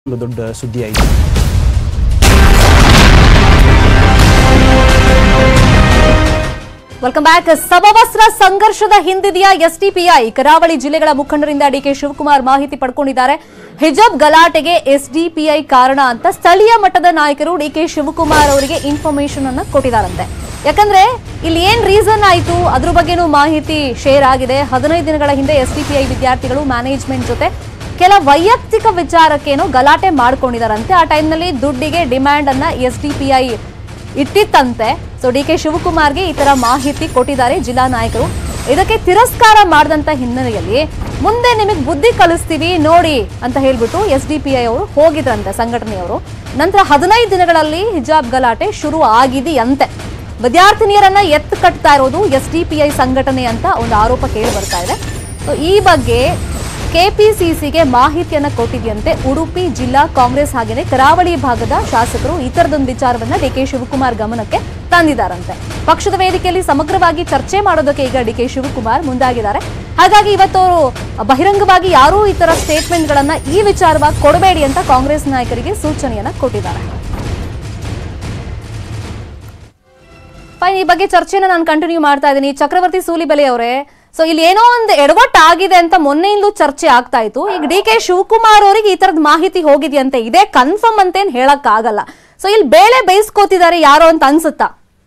ಒಂದು ದೊಡ್ಡ ಸುದ್ದಿ ಆಯಿತು ವೆಲ್ಕಮ್ ಬ್ಯಾಕ್ ಸಮವಸ್ತ್ರ ಸಂಘರ್ಷದ ಹಿಂದಿದೆಯಾ ಎಸ್ಡಿಪಿಐ ಕರಾವಳಿ ಜಿಲ್ಲೆಗಳ ಮುಖಂಡರಿಂದ ಡಿಕೆ ಶಿವಕುಮಾರ್ ಮಾಹಿತಿ ಪಡ್ಕೊಂಡಿದ್ದಾರೆ ಹಿಜಾಬ್ ಗಲಾಟೆಗೆ ಎಸ್ಡಿಪಿಐ ಕಾರಣ ಅಂತ ಸ್ಥಳೀಯ ಮಟ್ಟದ ನಾಯಕರು ಡಿಕೆ ಶಿವಕುಮಾರ್ ಅವರಿಗೆ ಇನ್ಫಾರ್ಮೇಶನ್ ಅನ್ನ ಕೊಟ್ಟಿದ್ದಾರಂತೆ ಯಾಕಂದ್ರೆ ಇಲ್ಲಿ ಏನ್ ರೀಸನ್ ಆಯ್ತು ಅದ್ರ ಬಗ್ಗೆನೂ ಮಾಹಿತಿ ಶೇರ್ ಆಗಿದೆ ಹದಿನೈದು ದಿನಗಳ ಹಿಂದೆ ಎಸ್ಡಿಪಿಐ ವಿದ್ಯಾರ್ಥಿಗಳು ಮ್ಯಾನೇಜ್ಮೆಂಟ್ ಜೊತೆ ಕೆಲ ವೈಯಕ್ತಿಕ ವಿಚಾರಕ್ಕೇನೋ ಗಲಾಟೆ ಮಾಡ್ಕೊಂಡಿದಾರಂತೆ ಆ ಟೈಮ್ನಲ್ಲಿ ದುಡ್ಡಿಗೆ ಡಿಮ್ಯಾಂಡ್ ಅನ್ನ ಎಸ್ಡಿಪಿಐ ಇಟ್ಟಿತ್ತಂತೆ ಸೊ ಡಿ ಕೆ ಶಿವಕುಮಾರ್ಗೆ ಈ ತರ ಮಾಹಿತಿ ಕೊಟ್ಟಿದ್ದಾರೆ ಜಿಲ್ಲಾ ನಾಯಕರು ಇದಕ್ಕೆ ತಿರಸ್ಕಾರ ಮಾಡಿದಂತ ಹಿನ್ನೆಲೆಯಲ್ಲಿ ಮುಂದೆ ನಿಮಗೆ ಬುದ್ಧಿ ಕಲಿಸ್ತೀವಿ ನೋಡಿ ಅಂತ ಹೇಳ್ಬಿಟ್ಟು ಎಸ್ ಡಿ ಪಿ ಐ ಅವರು ಹೋಗಿದ್ರಂತೆ ಸಂಘಟನೆಯವರು ನಂತರ ಹದಿನೈದು ದಿನಗಳಲ್ಲಿ ಹಿಜಾಬ್ ಗಲಾಟೆ ಶುರು ಆಗಿದೆಯಂತೆ ವಿದ್ಯಾರ್ಥಿನಿಯರನ್ನ ಎತ್ತು ಕಟ್ತಾ ಇರೋದು ಎಸ್ ಡಿ ಪಿ ಐ ಸಂಘಟನೆ ಅಂತ ಒಂದು ಆರೋಪ ಕೇಳಿ ಬರ್ತಾ ಇದೆ ಸೊ ಈ ಬಗ್ಗೆ ಕೆಪಿಸಿಸಿಗೆ ಮಾಹಿತಿಯನ್ನ ಕೊಟ್ಟಿದೆಯಂತೆ ಉಡುಪಿ ಜಿಲ್ಲಾ ಕಾಂಗ್ರೆಸ್ ಹಾಗೆಯೇ ಕರಾವಳಿ ಭಾಗದ ಶಾಸಕರು ಈ ತರದೊಂದು ವಿಚಾರವನ್ನ ಡಿಕೆ ಶಿವಕುಮಾರ್ ಗಮನಕ್ಕೆ ತಂದಿದ್ದಾರಂತೆ ಪಕ್ಷದ ವೇದಿಕೆಯಲ್ಲಿ ಸಮಗ್ರವಾಗಿ ಚರ್ಚೆ ಮಾಡೋದಕ್ಕೆ ಈಗ ಡಿಕೆ ಶಿವಕುಮಾರ್ ಮುಂದಾಗಿದ್ದಾರೆ ಹಾಗಾಗಿ ಇವತ್ತು ಅವರು ಬಹಿರಂಗವಾಗಿ ಯಾರೂ ಈ ತರ ಸ್ಟೇಟ್ಮೆಂಟ್ಗಳನ್ನ ಈ ವಿಚಾರವಾಗಿ ಕೊಡಬೇಡಿ ಅಂತ ಕಾಂಗ್ರೆಸ್ ನಾಯಕರಿಗೆ ಸೂಚನೆಯನ್ನ ಕೊಟ್ಟಿದ್ದಾರೆ ಫೈನ್ ಈ ಬಗ್ಗೆ ಚರ್ಚೆನ ನಾನು ಕಂಟಿನ್ಯೂ ಮಾಡ್ತಾ ಇದ್ದೀನಿ ಚಕ್ರವರ್ತಿ ಸೂಲಿಬೆಲೆ ಅವರೇ ಸೊ ಇಲ್ಲಿ ಏನೋ ಒಂದು ಎಡವಟ್ಟು ಆಗಿದೆ ಅಂತ ಮೊನ್ನೆಯಿಂದಲೂ ಚರ್ಚೆ ಆಗ್ತಾ ಇತ್ತು ಈಗ ಡಿ ಕೆ ಶಿವಕುಮಾರ್ ಅವರಿಗೆ ಈ ತರದ ಮಾಹಿತಿ ಹೋಗಿದೆಯಂತೆ ಇದೇ ಕನ್ಫರ್ಮ್ ಅಂತೇನ್ ಹೇಳಕ್ ಆಗಲ್ಲ ಸೊ ಇಲ್ಲಿ ಬೇಳೆ ಬೇಯಿಸ್ಕೋತಿದ್ದಾರೆ ಯಾರೋ ಅಂತ ಅನ್ಸುತ್ತಾ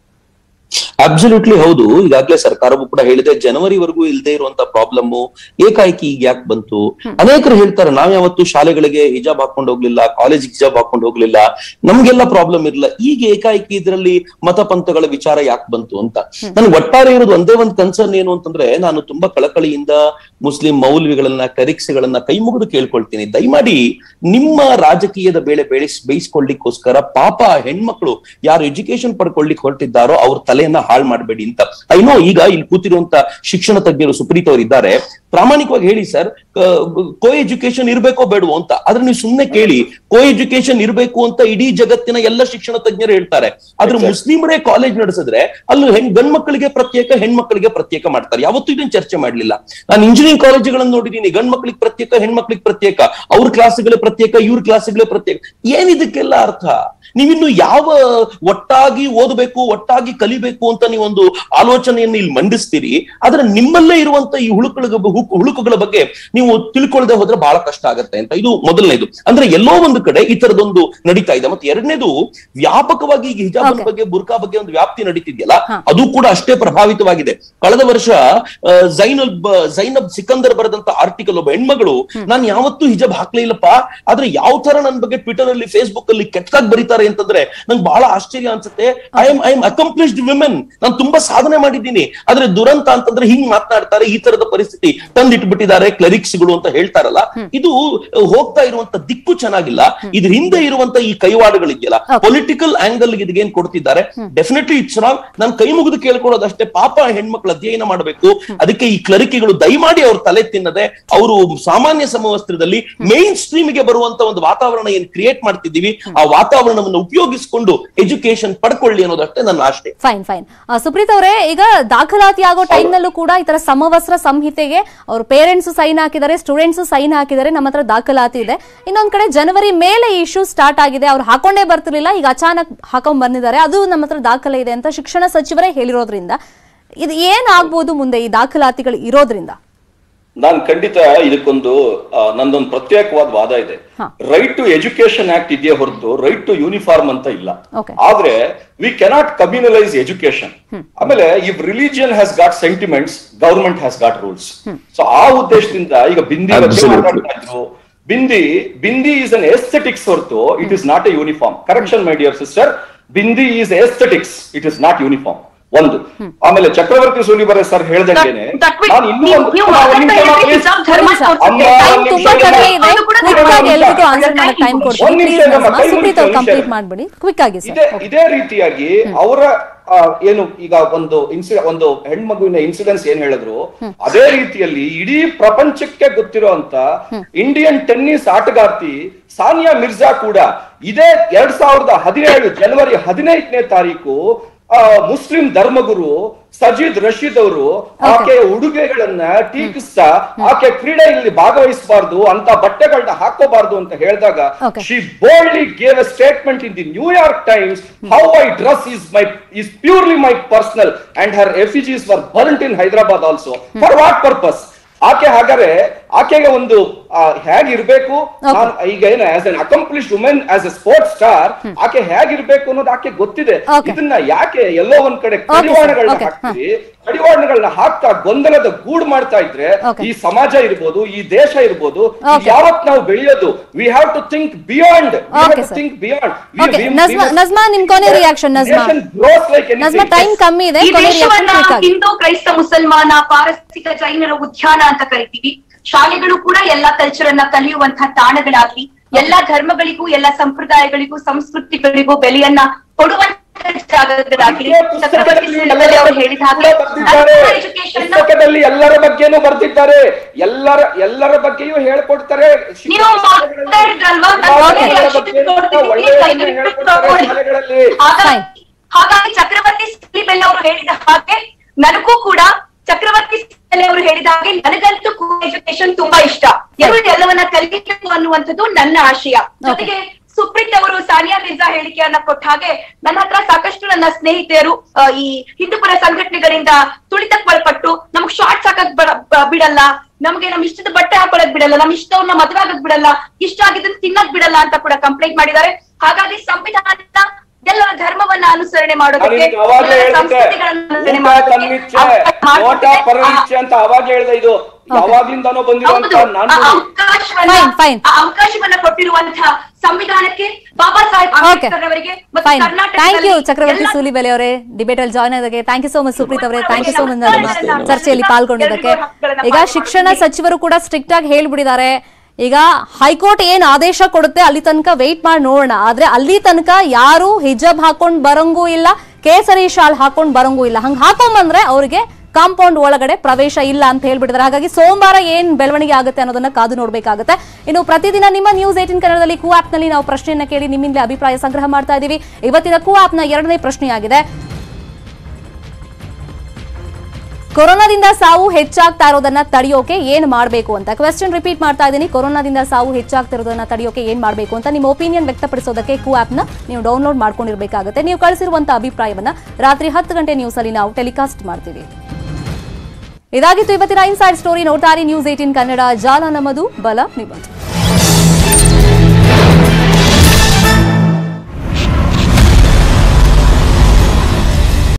ಅಬ್ಸಲ್ಯೂಟ್ಲಿ ಹೌದು ಈಗಾಗಲೇ ಸರ್ಕಾರವು ಕೂಡ ಹೇಳಿದೆ ಜನವರಿವರೆಗೂ ಇಲ್ಲದೆ ಇರುವಂತ ಪ್ರಾಬ್ಲಮ್ ಏಕಾಏಕಿ ಈಗ ಯಾಕೆ ಬಂತು ಅನೇಕರು ಹೇಳ್ತಾರೆ ನಾವ್ ಯಾವತ್ತು ಶಾಲೆಗಳಿಗೆ ಹಿಜಾಬ್ ಹಾಕೊಂಡು ಹೋಗ್ಲಿಲ್ಲ ಕಾಲೇಜ್ ಹಿಜಾಬ್ ಹಾಕೊಂಡು ಹೋಗ್ಲಿಲ್ಲ ನಮ್ಗೆಲ್ಲ ಪ್ರಾಬ್ಲಮ್ ಇರಲಿಲ್ಲ ಈಗ ಏಕಾಏಕಿ ಇದರಲ್ಲಿ ಮತಪಂಥಗಳ ವಿಚಾರ ಯಾಕೆ ಬಂತು ಅಂತ ನನ್ಗೆ ಒಟ್ಟಾರೆ ಇರೋದು ಒಂದೇ ಒಂದು ಕನ್ಸರ್ನ್ ಏನು ಅಂತಂದ್ರೆ ನಾನು ತುಂಬಾ ಕಳಕಳಿಯಿಂದ ಮುಸ್ಲಿಂ ಮೌಲ್ವಿಗಳನ್ನ ಕರಿಕ್ಸ್ಗಳನ್ನ ಕೈ ಮುಗಿದು ಕೇಳ್ಕೊಳ್ತೀನಿ ದಯಮಾಡಿ ನಿಮ್ಮ ರಾಜಕೀಯದ ಬೇಳೆ ಬೇಯಿಸ್ ಬೇಯಿಸ್ಕೊಳ್ಳಿಕ್ಕೋಸ್ಕರ ಪಾಪ ಹೆಣ್ಮಕ್ಳು ಯಾರು ಎಜುಕೇಶನ್ ಪಡ್ಕೊಳ್ಳಿಕ್ ಹೊರಟಿದ್ದಾರೋ ಅವ್ರ ತಲೆಯನ್ನ ಹಾಳು ಮಾಡಬೇಡಿ ಅಂತ ಐನೋ ಈಗ ಇಲ್ಲಿ ಕೂತಿರುವಂತ ಶಿಕ್ಷಣ ತಜ್ಞರು ಸುಪ್ರೀತ್ ಅವರು ಇದ್ದಾರೆ ಪ್ರಾಮಾಣಿಕವಾಗಿ ಹೇಳಿ ಸರ್ ಕೋ ಎಜುಕೇಶನ್ ಇರ್ಬೇಕೋ ಬೇಡವೋ ಅಂತ ಆದ್ರೆ ನೀವು ಸುಮ್ನೆ ಕೇಳಿ ಕೋ ಎಜುಕೇಶನ್ ಇರ್ಬೇಕು ಅಂತ ಇಡೀ ಜಗತ್ತಿನ ಎಲ್ಲ ಶಿಕ್ಷಣ ತಜ್ಞರು ಹೇಳ್ತಾರೆ ಆದ್ರೆ ಮುಸ್ಲಿಮರೇ ಕಾಲೇಜ್ ನಡೆಸಿದ್ರೆ ಅಲ್ಲಿ ಹೆಣ್ ಗಂಡ್ ಮಕ್ಕಳಿಗೆ ಪ್ರತ್ಯೇಕ ಹೆಣ್ಮಕ್ಳಿಗೆ ಪ್ರತ್ಯೇಕ ಮಾಡ್ತಾರೆ ಯಾವತ್ತೂ ಇದನ್ನ ಚರ್ಚೆ ಮಾಡ್ಲಿಲ್ಲ ನಾನು ಇಂಜಿನಿಯರಿಂಗ್ ಕಾಲೇಜುಗಳನ್ನು ನೋಡಿದೀನಿ ಗಂಡ್ ಮಕ್ಳಿಗೆ ಪ್ರತ್ಯೇಕ ಹೆಣ್ಮಕ್ಳಿಗೆ ಪ್ರತ್ಯೇಕ ಅವ್ರ ಕ್ಲಾಸ್ಗಳೇ ಪ್ರತ್ಯೇಕ ಇವ್ರ ಕ್ಲಾಸ್ಗಳೇ ಪ್ರತ್ಯೇಕ ಏನಿದಕ್ಕೆಲ್ಲ ಅರ್ಥ ನೀವಿನ್ನು ಯಾವ ಒಟ್ಟಾಗಿ ಓದಬೇಕು ಒಟ್ಟಾಗಿ ಕಲಿಬೇಕು ಅಂತ ನೀವೊಂದು ಆಲೋಚನೆಯನ್ನು ಇಲ್ಲಿ ಮಂಡಿಸ್ತೀರಿ ಆದ್ರೆ ನಿಮ್ಮಲ್ಲೇ ಇರುವಂತ ಈ ಹುಳುಕುಗಳ ಹುಕ್- ಹುಳುಕುಗಳ ಬಗ್ಗೆ ನೀವು ತಿಳ್ಕೊಳ್ಳದೆ ಹೋದ್ರೆ ಬಹಳ ಕಷ್ಟ ಆಗತ್ತೆ ಅಂತ ಇದು ಮೊದಲನೇದು ಅಂದ್ರೆ ಎಲ್ಲೋ ಒಂದು ಕಡೆ ಈ ತರದೊಂದು ನಡೀತಾ ಇದೆ ಮತ್ತೆ ಎರಡನೇದು ವ್ಯಾಪಕವಾಗಿ ಈಗ ಹಿಜಾಬ್ Okay. ಬಗ್ಗೆ ಬುರ್ಕಾ ಬಗ್ಗೆ ಒಂದು ವ್ಯಾಪ್ತಿ ನಡೀತಿದೆಯಲ್ಲ ಹಾ. ಅದು ಕೂಡ ಅಷ್ಟೇ ಪ್ರಭಾವಿತವಾಗಿದೆ ಕಳೆದ ವರ್ಷ ಆ, ಜೈನಬ್ ಜೈನಬ್ ಸಿಕಂದರ್ ಬರೆದಂತ ಆರ್ಟಿಕಲ್ ಒಬ್ಬ ಹೆಣ್ಮಗಳು ನಾನು ಯಾವತ್ತೂ ಹಿಜಾಬ್ ಹಾಕ್ಲೇ ಇಲ್ಲಪ್ಪ ಆದ್ರೆ ಯಾವ ತರ ನನ್ನ ಬಗ್ಗೆ ಟ್ವಿಟರ್ ಅಲ್ಲಿ ಫೇಸ್ಬುಕ್ ಅಲ್ಲಿ ಕೆಟ್ಟದಾಗಿ ಬರೀತಾರೆ ಅಂತಂದ್ರೆ ನಂಗೆ ಬಹಳ ಆಶ್ಚರ್ಯ ಅನ್ಸುತ್ತೆ I am I am accomplished women ನಾನು ತುಂಬಾ ಸಾಧನೆ ಮಾಡಿದ್ದೀನಿ ಆದ್ರೆ ದುರಂತ ಅಂತಂದ್ರೆ ಹಿಂಗ್ ಮಾತನಾಡ್ತಾರೆ ಈ ತರದ ಪರಿಸ್ಥಿತಿ ತಂದಿಟ್ಬಿಟ್ಟಿದ್ದಾರೆ ಕ್ಲರಿಕ್ಸ್ಗಳು ಅಂತ ಹೇಳ್ತಾರಲ್ಲ ಇದು ಆ, ಹೋಗ್ತಾ ಇರುವಂತ ದಿಕ್ಕು ಚೆನ್ನಾಗಿಲ್ಲ ಇದ್ರ ಹಿಂದೆ ಇರುವಂತ ಈ ಕೈವಾಡಗಳಿದೆಯಲ್ಲ Okay. ಪೊಲಿಟಿಕಲ್ ಆಂಗಲ್ ಇದಕ್ಕೇನ್ ಕೊಡ್ತಿದ್ದಾರೆ ಡೆಫಿನೆಟ್ಲಿ ಇಟ್ಸ್ ರಾಂಗ್ ನಾನು ಕೈ ಮುಗಿದು ಕೇಳ್ಕೊಳ್ಳೋದಷ್ಟೇ ಪಾಪ ಹೆಣ್ಮಕ್ಳು ಅಧ್ಯಯನ ಮಾಡಬೇಕು ಅದಕ್ಕೆ ಈ ಕ್ಲರಿಕಿಗಳು ದಯಮಾಡಿ ಅವ್ರ ತಲೆ ತಿನ್ನದೆ ಅವರು ಸಾಮಾನ್ಯ ಸಮವಸ್ತ್ರದಲ್ಲಿ ಮೇನ್ ಸ್ಟ್ರೀಮ್ಗೆ ಬರುವಂತ ಒಂದು ವಾತಾವರಣ ಏನ್ ಕ್ರಿಯೇಟ್ ಮಾಡ್ತಿದ್ದೀವಿ ಆ ವಾತಾವರಣವನ್ನು ಉಪಯೋಗಿಸಿಕೊಂಡು ಎಜುಕೇಶನ್ ಪಡ್ಕೊಳ್ಳಿ ಅನ್ನೋದಷ್ಟೇ ನನ್ನ ಆಶೆ ಫೈನ್ ಫೈನ್ ಸುಪ್ರೀತ್ ಅವರೇ ಈಗ ದಾಖಲಾತಿ ಆಗೋ ಟೈಮ್ನಲ್ಲೂ ಕೂಡ ಈ ತರ ಸಮವಸ್ತ್ರ ಸಂಹಿತೆಗೆ ಅವ್ರ ಪೇರೆಂಟ್ಸ್ ಸೈನ್ ಹಾಕಿದ್ದಾರೆ ಸ್ಟೂಡೆಂಟ್ಸ್ ಸೈನ್ ಹಾಕಿದ್ದಾರೆ ನಮ್ಮ ಹತ್ರ ದಾಖಲಾತಿ ಇದೆ ಇನ್ನೊಂದ್ ಕಡೆ ಜನವರಿ ಮೇಲೆ ಈ ಇಶ್ಯೂ ಸ್ಟಾರ್ಟ್ ಆಗಿದೆ ಅವ್ರು ಹಾಕೊಂಡೇ ಬರ್ತಿರ್ಲಿಲ್ಲ ಈಗ ಅಚಾನಕ್ ಹಾಕೊಂಡ್ ಬಂದಿದ್ದಾರೆ ಅದು ನಮ್ಮ ಹತ್ರ ದಾಖಲೆ ಇದೆ ಅಂತ ಶಿಕ್ಷಣ ಸಚಿವರೇ ಹೇಳಿರೋದ್ರಿಂದ ಇದು ಏನ್ ಆಗ್ಬೋದು ಮುಂದೆ ಈ ದಾಖಲಾತಿಗಳು ಇರೋದ್ರಿಂದ ನಾನ್ ಖಂಡಿತ ಇದಕ್ಕೊಂದು ಆ, ನಂದೊಂದು ಪ್ರತ್ಯೇಕವಾದ ವಾದ ಇದೆ ಹಾ. ರೈಟ್ ಟು ಎಜುಕೇಶನ್ ಆಕ್ಟ್ ಇದೆಯೇ ಹೊರತು ರೈಟ್ ಟು ಯೂನಿಫಾರ್ಮ್ ಅಂತ ಇಲ್ಲ Okay. ಆದ್ರೆ ವಿ ಕೆನಾಟ್ ಕಮ್ಯುನಲೈಸ್ ಎಜುಕೇಶನ್ ಆಮೇಲೆ if religion has got sentiments government has got rules so ಆ ಉದ್ದೇಶದಿಂದ ಈಗ ಬಿಂದಿ ಬಗ್ಗೆ Absolutely. ಮಾತಾಡ್ತಾ ಇದ್ರು bindi bindi is an aesthetics ಹೊರತು it is not a uniform correction my dear sister bindi is aesthetics it is not uniform ಒಂದು ಆಮೇಲೆ ಚಕ್ರವರ್ತಿ ಸೂಲಿಬರೆ ಸರ್ ಹೇಳ್ದಂಗೆನೆ That way, ನಾನು ಇನ್ನೂ ಒಂದು ನೀವು ನಾನು ಒಂದು ಮಾತಾಡ್ತಾ ನಿಮಿಷ ಇರೋದು please. ಹಿಜಾಬ್ ಧರ್ಮ ತೋರ್ಸುತ್ತೆ. ಅಮ್ಮ, ಟೈಮ್ ಒಂದ್ ತುಂಬಾ ನಿಮಿಷ ಕಡಿಮೆ ಇರಿ. ಇದೆ ಅದು ಕೂಡ ಕ್ವಿಕ್ ಆಗಿ ಎಲ್ರಿಗೂ ಆನ್ಸರ್ ಮಾಡಕ್ ಟೈಮ್ ಒಂದ್ ಕೊಡ್ತೀನಿ ನಿಮಿಷ ಪ್ಲೀಸ್ ನಮ್ಮ ಕೈ ಸುಪ್ರೀತ್ ಅವ್ರು ಮುಗಿಸಿ ಕಂಪ್ಲೀಟ್ ನಿಮಿಷ. ಮಾಡ್ಬಿಡಿ ಕ್ವಿಕ್ ಆಗಿ ಇದೇ ಸರ್ ಇದೇ ರೀತಿಯಾಗಿ ಅವರ ಆ, ಏನು ಈಗ ಒಂದು ಇನ್ಸಿ ಒಂದು ಹೆಣ್ಮಗುವಿನ ಇನ್ಸಿಡೆನ್ಸ್ ಏನ್ ಹೇಳಿದ್ರು ಅದೇ ರೀತಿಯಲ್ಲಿ ಇಡೀ ಪ್ರಪಂಚಕ್ಕೆ ಗೊತ್ತಿರುವಂತ ಇಂಡಿಯನ್ ಟೆನ್ನಿಸ್ ಆಟಗಾರ್ತಿ ಸಾನಿಯಾ ಮಿರ್ಜಾ ಕೂಡ ಇದೇ ಎರಡ್ ಸಾವಿರದ ಹದಿನೇಳು ಜನವರಿ ಹದಿನೈದನೇ ತಾರೀಕು ಆ, ಮುಸ್ಲಿಂ ಧರ್ಮಗುರು ಸಜೀದ್ ರಶೀದ್ ಅವರು ಆಕೆಯ ಉಡುಗೆಗಳನ್ನ ಟೀಕಿಸ್ತಾ ಆಕೆ ಕ್ರೀಡೆಯಲ್ಲಿ ಭಾಗವಹಿಸಬಾರ್ದು ಅಂತ ಬಟ್ಟೆಗಳನ್ನ ಹಾಕೋಬಾರ್ದು ಅಂತ ಹೇಳಿದಾಗ Okay. She boldly gave a statement in the New York Times how I dress is my is purely my personal and her effigies were burnt in Hyderabad also for what purpose ಆಕೆ ಹಾಗಾದ್ರೆ ಆಕೆಗೆ ಒಂದು ಆ, ಹೇಗಿರ್ಬೇಕು ನಾನು ಈಗ ಏನು as an accomplish women as a sports star ಆಕೆ ಹೇಗಿರ್ಬೇಕು ಅನ್ನೋದು ಆಕೆ ಗೊತ್ತಿದೆ Okay. ಇದನ್ನ ಯಾಕೆ ಎಲ್ಲೋ ಒಂದ್ ಕಡೆ sir. ಕಡಿವಾಣಗಳನ್ನ Okay. ಹಾಕ್ತೀವಿ ಕಡಿವಾಣಗಳನ್ನ ಹಾಕ್ತಾ ಗೊಂದಲದ ಗೂಡ್ ಮಾಡ್ತಾ ಇದ್ರೆ Okay. ಈ ಸಮಾಜ ಇರ್ಬೋದು ಈ ದೇಶ ಇರ್ಬೋದು Okay. ಯಾವತ್ ನಾವು ಬೆಳೆಯೋದು we have to think beyond Okay, sir. Think beyond Okay, Najma- Najma, ನಿಮ್ ಕೊನೆ reaction, ನಜ್ಮಾ. ನಜ್ಮಾ ಟೈಮ್ ಕಮ್ಮಿ ಇದೆ ಈ ಕೊನೆ reaction ದೇಶವನ್ನ quick ಆಗಿ. ಹಿಂದೂ ಕ್ರೈಸ್ತ ಮುಸಲ್ಮಾನ ಪಾರಸಿಕ ಜೈನರ ಉದ್ಯಾನ ಅಂತ ಕರಿತೀವಿ ಶಾಲೆಗಳು ಕೂಡ ಎಲ್ಲಾ ಕಲ್ಚರ್ ಅನ್ನ ಕಲಿಯುವಂತಹ ತಾಣಗಳಾಗ್ಲಿ ಎಲ್ಲಾ ಧರ್ಮಗಳಿಗೂ ಎಲ್ಲಾ ಸಂಪ್ರದಾಯಗಳಿಗೂ ಸಂಸ್ಕೃತಿಗಳಿಗೂ ಬೆಲೆಯನ್ನ ಕೊಡುವಂತ ಜಾಗಗಳಾಗ್ಲಿ ಛತ್ರಪತಿ ಶಿವಾಜಿ ಅವರು ಹೇಳಿದ ಹಾಗೆ ಎಜುಕೇಶನ್ ಪುಸ್ತಕದಲ್ಲಿ ಎಲ್ಲರ ಬಗ್ಗೆನೂ ಬರ್ದಿದ್ದಾರೆ ಎಲ್ಲರ ಎಲ್ಲರ ಬಗ್ಗೆಯೂ ಹೇಳ್ಕೊಡ್ತಾರೆ ನೀವು ಮಾತಾಡಿದ್ರಲ್ವಾ ನಾನು Okay. ಒಳ್ಳೆಯ ಶಿಕ್ಷಣ ಕೊಡ್ತೀನಿ, ಒಳ್ಳೆಯದನ್ನೇ ದಯವಿಟ್ಟು ಹೇಳ್ಕೊಡ್ತಾರೆ ತಗೊಳ್ಳಿ. ಶಾಲೆಗಳಲ್ಲಿ ಹಾಗಾಗಿ Fine. ಹಾಗಾಗಿ ಚಕ್ರವರ್ತಿ ಸಿಲಿಬೆಲ್ ಅವರು ಹೇಳಿದ ಹಾಗೆ ನನಗೂ ಕೂಡ ಚಕ್ರವರ್ತಿ ಸಿಲಿಬೆಲ್ ಅವರು ಹೇಳಿದ ಹಾಗೆ ನನಗಂತೂ ಎಜುಕೇಶನ್ ತುಂಬಾ ಇಷ್ಟ ಎಲ್ಲರೂ ಎಲ್ಲವನ್ನ ಕಲಿಯಬೇಕು ಅನ್ನುವಂಥದ್ದು ನನ್ನ ಆಶಯ ಜೊತೆಗೆ ಸುಪ್ರೀತ್ ಅವರು ಸಾನಿಯಾ ಮಿರ್ಜಾ ಹೇಳಿಕೆಯನ್ನ ಕೊಟ್ಟ ಹಾಗೆ ನನ್ನ ಹತ್ರ ಸಾಕಷ್ಟು ನನ್ನ ಸ್ನೇಹಿತೆಯರು ಆ, ಈ ಹಿಂದೂಪರ ಸಂಘಟನೆಗಳಿಂದ ತುಳಿತಕ್ಕೊಳಪಟ್ಟು ನಮ್ಗ್ ಶಾರ್ಟ್ಸ್ ಹಾಕಕ್ ಬಡ- ಬ- ಬಿಡಲ್ಲ ನಮ್ಗೆ ನಮ್ ಇಷ್ಟದ ಬಟ್ಟೆ ಹಾಕೊಳಕ್ ಬಿಡಲ್ಲ ನಮ್ ಇಷ್ಟವನ್ನ ಮದ್ವೆ ಆಗಕ್ ಬಿಡಲ್ಲ ಇಷ್ಟ ಆಗಿದ್ದನ್ನ ತಿನ್ನಕ್ ಬಿಡಲ್ಲ ಅಂತ ಕೂಡ ಕಂಪ್ಲೇಂಟ್ ಮಾಡಿದ್ದಾರೆ ಹಾಗಾಗಿ ಸಂವಿಧಾನ ಎಲ್ಲರ ಧರ್ಮವನ್ನ ಅನುಸರಣೆ ಮಾಡೋದಕ್ಕೆ ನಾನು ಅವಾಗ್ಲೇ ಎಲ್ಲರ ಹೇಳಿದ್ದೆ ಸಂಸ್ಕೃತಿಗಳನ್ನ ಅನುಸರಣೆ ಊಟ ಮಾಡೋದಕ್ಕೆ ತನ್ನಿಚ್ಛೆ ಅವಕಾಶ ನೋಟ ಮಾಡ್ಕೊಟ್ಟಿದೆ. ಪರನಿಚ್ಛೆ ಅಂತ ಅವಾಗ್ಲೇ ಹೇಳಿದೆ ಇದು ಯಾವಾಗ್ಲಿಂದಾನೋ ಬಂದಿರುವಂತ ಹೌದು ಆ ನಾನು ಅವಕಾಶವನ್ನ Fine, fine. ಆ ಅವಕಾಶವನ್ನ ಕೊಟ್ಟಿರುವಂತಹ ಸಂವಿಧಾನಕ್ಕೆ ಬಾಬಾ ಸಾಹೇಬ್ ಓಕೆ ಅಂಬೇಡ್ಕರ್ ಅವರಿಗೆ ಮತ್ತು ಫೈನ್ ಥ್ಯಾಂಕ್ ಯು ಕರ್ನಾಟಕದಲ್ಲಿ ಚಕ್ರವರ್ತಿ ಎಲ್ಲ- ಸೂಲಿಬೆಲೆ ಅವರೇ ಡಿಬೇಟ್ ಅಲ್ಲಿ ಜಾಯ್ನ್ ಆಗೋದಕ್ಕೆ thank you so much Supreeth ಅವರೇ ಥ್ಯಾಂಕ್ ಯು ಸೋ ಮಚ್ ನಮ್ಮ ಚರ್ಚೆಯಲ್ಲಿ ಪಾಲ್ಗೊಂಡಿದ್ದಕ್ಕೆ ಈಗ ಶಿಕ್ಷಣ ಸಚಿವರು ಕೂಡ ಸ್ಟ್ರಿಕ್ಟ್ ಆಗಿ ಹೇಳ್ಬಿಟ್ಟಿದ್ದಾರೆ ಈಗ ಹೈಕೋರ್ಟ್ ಏನ್ ಆದೇಶ ಕೊಡುತ್ತೆ ಅಲ್ಲಿ ತನಕ ವೆಯ್ಟ್ ಮಾಡಿ ನೋಡೋಣ ಆದ್ರೆ ಅಲ್ಲಿ ತನಕ ಯಾರು ಹಿಜಾಬ್ ಹಾಕೊಂಡ್ ಬರಂಗೂ ಇಲ್ಲ ಕೇಸರಿ ಶಾಲ್ ಹಾಕೊಂಡ್ ಬರಂಗೂ ಇಲ್ಲ ಹಂಗ್ ಹಾಕೊಂಡ್ ಅವರಿಗೆ ಕಾಂಪೌಂಡ್ ಒಳಗಡೆ ಪ್ರವೇಶ ಇಲ್ಲ ಅಂತ ಹೇಳ್ಬಿಟ್ಟಿದ್ದಾರೆ ಹಾಗಾಗಿ ಸೋಮವಾರ ಏನ್ ಬೆಳವಣಿಗೆ ಆಗುತ್ತೆ ಅನ್ನೋದನ್ನ ಕಾದು ನೋಡ್ಬೇಕಾಗುತ್ತೆ ಇನ್ನು ಪ್ರತಿದಿನ ನಿಮ್ಮ ನ್ಯೂಸ್ ಏಟಿನ್ ಕನ್ನಡದಲ್ಲಿ ಕೂ ಆಪ್ ನಲ್ಲಿ ನಾವು ಪ್ರಶ್ನೆಯನ್ನ ಕೇಳಿ ನಿಮ್ಮಿಂದ ಅಭಿಪ್ರಾಯ ಸಂಗ್ರಹ ಮಾಡ್ತಾ ಇದೀವಿ ಇವತ್ತಿನ ಕೂ ಆಪ್ ನ ಎರಡನೇ ಪ್ರಶ್ನೆಯಾಗಿದೆ ಕೊರೋನಾದಿಂದ ಸಾವು ಹೆಚ್ಚಾಗ್ತಾ ಇರೋದನ್ನ ತಡೆಯೋಕೆ ಏನ್ ಮಾಡಬೇಕು ಅಂತ ಕ್ವೆಶ್ಚನ್ ರಿಪೀಟ್ ಮಾಡ್ತಾ ಇದ್ದೀನಿ ಕೊರೋನಾದಿಂದ ಸಾವು ಹೆಚ್ಚಾಗ್ತಾ ಇರೋದನ್ನ ತಡೆಯೋಕೆ ಏನ್ ಮಾಡಬೇಕು ಅಂತ ನಿಮ್ಮ ಒಪಿನಿಯನ್ ವ್ಯಕ್ತಪಡಿಸೋದಕ್ಕೆ ಕೂ ಆಪ್ ನ ನೀವು ಡೌನ್ಲೋಡ್ ಮಾಡ್ಕೊಂಡಿರ್ಬೇಕಾಗುತ್ತೆ ನೀವು ಕಳಿಸಿರುವಂತ ಅಭಿಪ್ರಾಯವನ್ನ ರಾತ್ರಿ ಹತ್ತು ಗಂಟೆ ನ್ಯೂಸ್ ಅಲ್ಲಿ ನಾವು ಟೆಲಿಕಾಸ್ಟ್ ಮಾಡ್ತೀವಿ ಇದಾಗಿತ್ತು ಇವತ್ತಿನ ಇನ್ಸೈಡ್ ಸ್ಟೋರಿ ನೋಡ್ತಾರೆ ನ್ಯೂಸ್ ಏಟಿನ್ ಕನ್ನಡ ಜಾಲ ನಮ್ಮದು ಬಲ ನಿಮ್ಮದು